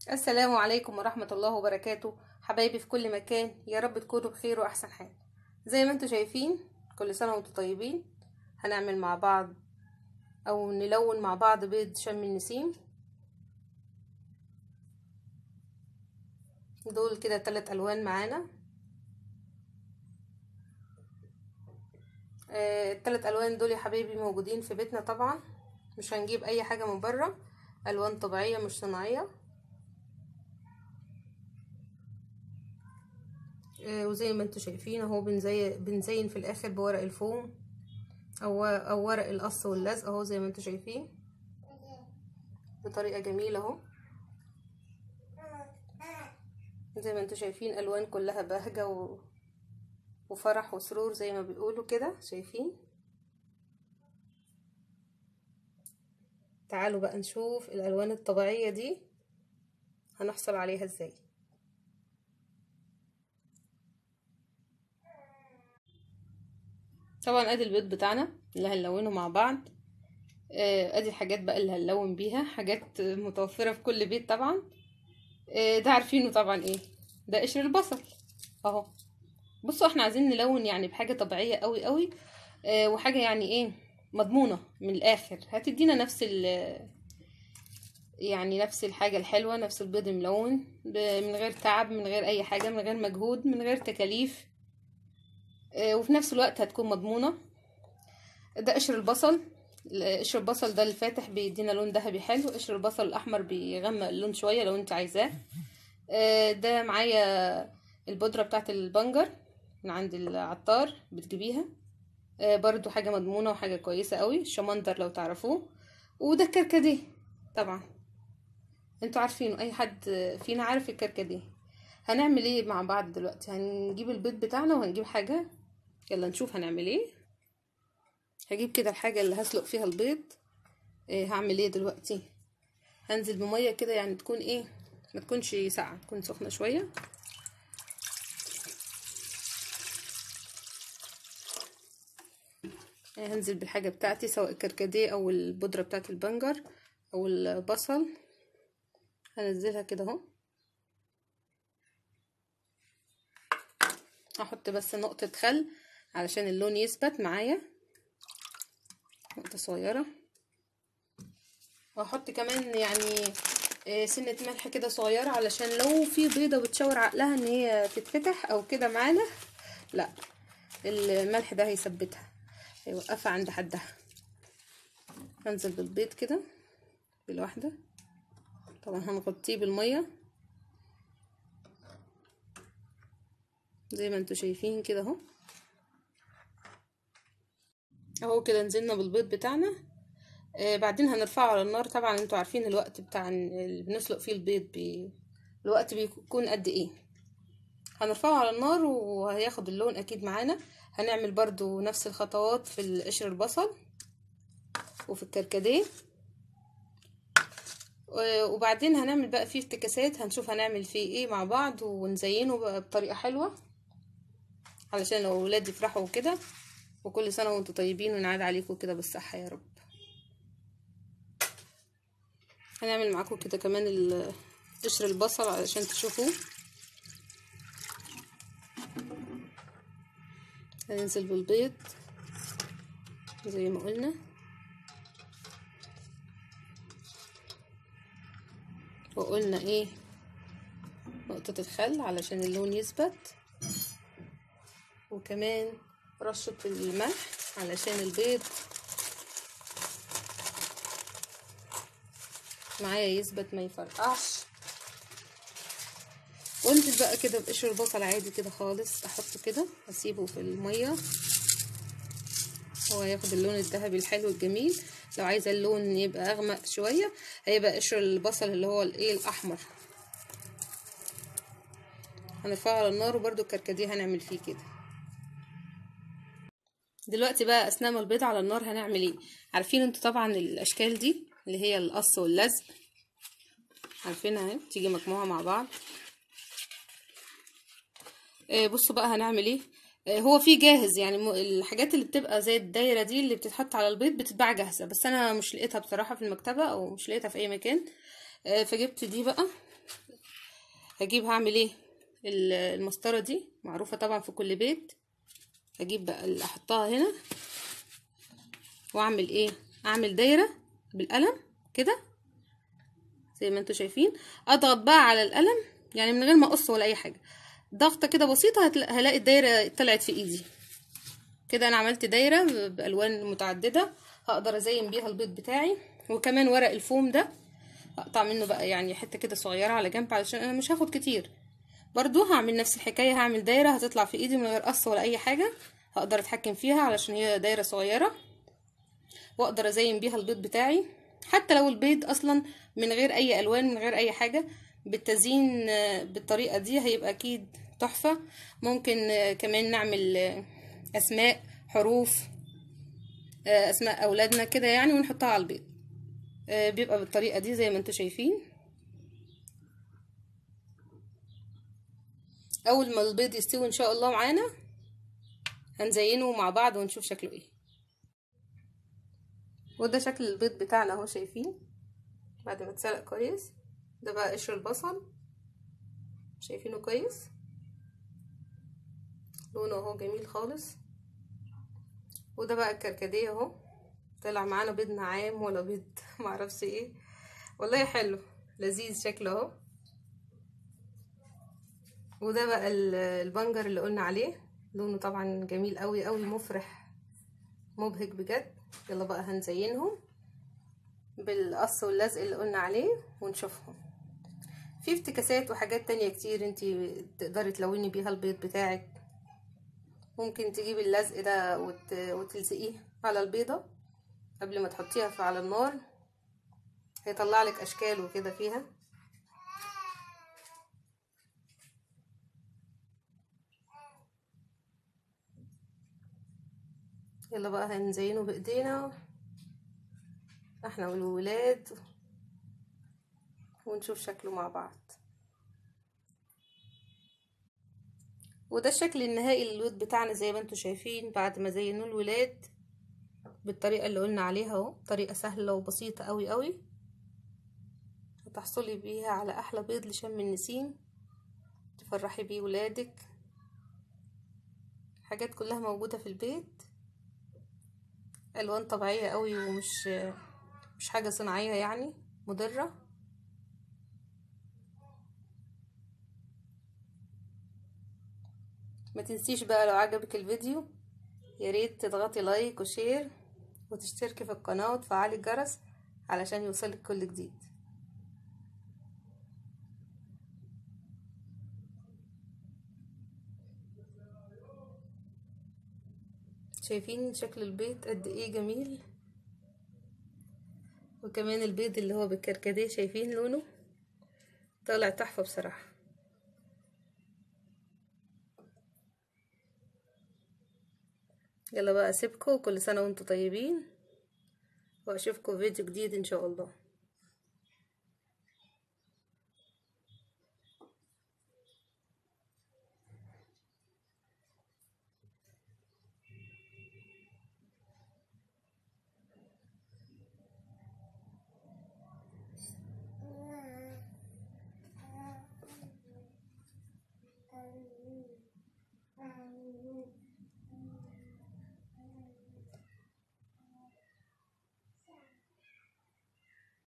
السلام عليكم ورحمة الله وبركاته حبايبي في كل مكان يا رب تكونوا بخير وأحسن حال زي ما انتوا شايفين كل سنة وانتوا طيبين هنعمل مع بعض أو نلون مع بعض بيض شم النسيم دول كده تلات ألوان معانا آه التلات ألوان دول يا حبايبي موجودين في بيتنا طبعا مش هنجيب أي حاجة من بره ألوان طبيعية مش صناعية وزي ما انتوا شايفين اهو بنزي بنزين في الاخر بورق الفوم او او ورق القص واللزق اهو زي ما انتوا شايفين بطريقه جميله اهو زي ما انتوا شايفين الوان كلها بهجه و... وفرح وسرور زي ما بيقولوا كده شايفين تعالوا بقى نشوف الالوان الطبيعيه دي هنحصل عليها ازاي طبعا ادي البيض بتاعنا اللي هنلونه مع بعض ادي الحاجات بقى اللي هنلون بيها حاجات متوفره في كل بيت طبعا ده عارفينه طبعا ايه ده قشر البصل اهو بصوا احنا عايزين نلون يعني بحاجه طبيعيه قوي قوي وحاجه يعني ايه مضمونه من الاخر هتدينا نفس ال يعني نفس الحاجه الحلوه نفس البيض الملون من غير تعب من غير اي حاجه من غير مجهود من غير تكاليف وفي نفس الوقت هتكون مضمونة ده قشر البصل قشر البصل ده الفاتح بيدينا لون ذهبي حلو قشر البصل الاحمر بيغمق اللون شوية لو انت عايزاه ده معايا البودرة بتاعت البنجر من عند العطار بتجيبيها برضو حاجة مضمونة وحاجة كويسة قوي الشمندر لو تعرفوه وده الكركديه طبعا انتوا عارفينه اي حد فينا عارف الكركديه هنعمل ايه مع بعض دلوقتي هنجيب البيض بتاعنا وهنجيب حاجة يلا نشوف هنعمل ايه هجيب كده الحاجة اللي هسلق فيها البيض إيه هعمل ايه دلوقتي هنزل بمية كده يعني تكون ايه ما تكونش ساقعة تكون سخنة شوية إيه هنزل بالحاجة بتاعتي سواء الكركديه او البودرة بتاعت البنجر او البصل هنزلها كده اهو هحط بس نقطة خل علشان اللون يثبت معايا نقطة صغيرة وهحط كمان يعني سنة ملح كده صغيرة علشان لو في بيضة بتشاور عقلها ان هي تتفتح او كده معانا لا الملح ده هيثبتها هيوقفها عند حدها هنزل بالبيض كده بالواحدة طبعا هنغطيه بالميه زي ما انتوا شايفين كده اهو اهو كده نزلنا بالبيض بتاعنا آه بعدين هنرفعه على النار طبعا انتوا عارفين الوقت بتاع اللي بنسلق فيه البيض بي... الوقت بيكون قد ايه هنرفعه على النار وهياخد اللون اكيد معانا هنعمل برضو نفس الخطوات في قشر البصل وفي الكركديه وبعدين هنعمل بقى فيه افتكاسات هنشوف هنعمل فيه ايه مع بعض ونزينه بقى بطريقه حلوه علشان لو ولاد يفرحوا كده وكل سنه وانتم طيبين ونعاد عليكم كده بالصحه يا رب هنعمل معاكم كده كمان قشر البصل علشان تشوفوه هننزل بالبيض زي ما قلنا وقلنا ايه نقطة الخل علشان اللون يثبت وكمان رشة الملح علشان البيض معايا يثبت ما يفرقعش وانزل بقى كده بقشر البصل عادي كده خالص احطه كده اسيبه في المية هو هياخد اللون الذهبي الحلو الجميل لو عايزه اللون يبقى اغمق شويه هيبقى قشر البصل اللي هو الايه الاحمر هنرفعه على النار وبرده الكركديه هنعمل فيه كده دلوقتي بقى اثناء ما البيض على النار هنعمل ايه عارفين انتوا طبعا الاشكال دي اللي هي القص واللزق عارفينها اهي تيجي مجموعه مع بعض آه بصوا بقى هنعمل ايه هو في جاهز يعني الحاجات اللي بتبقى زي الدايره دي اللي بتتحط على البيض بتتباع جاهزه بس انا مش لقيتها بصراحه في المكتبه او مش لقيتها في اي مكان فجبت دي بقى هجيب هعمل ايه المسطره دي معروفه طبعا في كل بيت هجيب بقى اللي احطها هنا واعمل ايه اعمل دايره بالقلم كده زي ما انتوا شايفين اضغط بقى على القلم يعني من غير ما اقص ولا اي حاجه ضغطه كده بسيطه هلاقي الدايره طلعت في ايدي كده انا عملت دايره بالوان متعدده هقدر ازين بيها البيض بتاعي وكمان ورق الفوم ده اقطع منه بقى يعني حته كده صغيره على جنب علشان انا مش هاخد كتير برضو هعمل نفس الحكايه هعمل دايره هتطلع في ايدي من غير قص ولا اي حاجه هقدر اتحكم فيها علشان هي دايره صغيره واقدر ازين بيها البيض بتاعي حتى لو البيض اصلا من غير اي الوان من غير اي حاجه بالتزيين بالطريقه دي هيبقى اكيد تحفه ممكن كمان نعمل اسماء حروف اسماء اولادنا كده يعني ونحطها على البيض بيبقى بالطريقه دي زي ما انتم شايفين اول ما البيض يستوي ان شاء الله معانا هنزينه مع بعض ونشوف شكله ايه وده شكل البيض بتاعنا اهو شايفين بعد ما اتسلق كويس ده بقى قشر البصل شايفينه كويس لونه اهو جميل خالص وده بقى الكركديه اهو طلع معانا بيض نعام ولا بيض معرفش ايه والله حلو لذيذ شكله اهو وده بقى البنجر اللي قلنا عليه لونه طبعا جميل قوي قوي مفرح مبهج بجد يلا بقى هنزينهم بالقص واللزق اللي قلنا عليه ونشوفهم في افتكاسات وحاجات تانية كتير انتي تقدري تلوني بيها البيض بتاعك ممكن تجيبي اللزق ده وت... وتلزقيه على البيضة قبل ما تحطيها على النار هيطلع لك اشكال وكده فيها يلا بقى هنزينه بايدينا احنا والولاد ونشوف شكله مع بعض وده الشكل النهائي للبيض بتاعنا زي ما انتم شايفين بعد ما زينوه الولاد بالطريقه اللي قلنا عليها اهو طريقه سهله وبسيطه قوي قوي هتحصلي بيها على احلى بيض لشم النسيم تفرحي بيه ولادك حاجات كلها موجوده في البيت الوان طبيعيه قوي ومش مش حاجه صناعيه يعني مضره ما تنسيش بقى لو عجبك الفيديو يا ريت تضغطي لايك وشير وتشتركي في القناه وتفعلي الجرس علشان يوصلك كل جديد شايفين شكل البيض قد ايه جميل وكمان البيض اللي هو بالكركديه شايفين لونه طالع تحفه بصراحه يلا بقى اسيبكم كل سنه وانتم طيبين واشوفكم فيديو جديد ان شاء الله